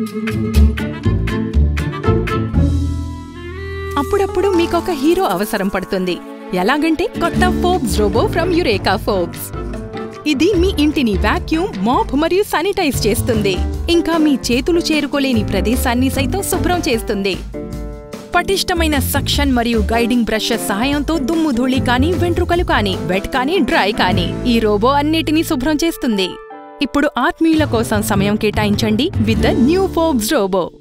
అప్పుడప్పుడు మీకొక హీరో అవసరం పడుతుంది ఎలాగంటే కొత్త Forbes robo from Eureka Forbes ఇది మీ ఇంటిని వాక్యూమ్ మాప్ మరియు శానిటైజ్ చేస్తుంది ఇంకా మీ చేతులు చేరుకోలేని ప్రదేశాన్ని సైతం శుభ్రం చేస్తుంది పటిష్టమైన సక్షన్ మరియు గైడింగ్ బ్రషెస్ సహాయంతో దుమ్ము ధూళి కానీ వెంట్రుకలు కానీ వెట్ కానీ డ్రై కానీ ఈ రోబో అన్నిటినీ శుభ్రం చేస్తుంది ఇప్పుడు ఆత్మీయుల కోసం సమయం కేటాయించండి with the new Forbes robo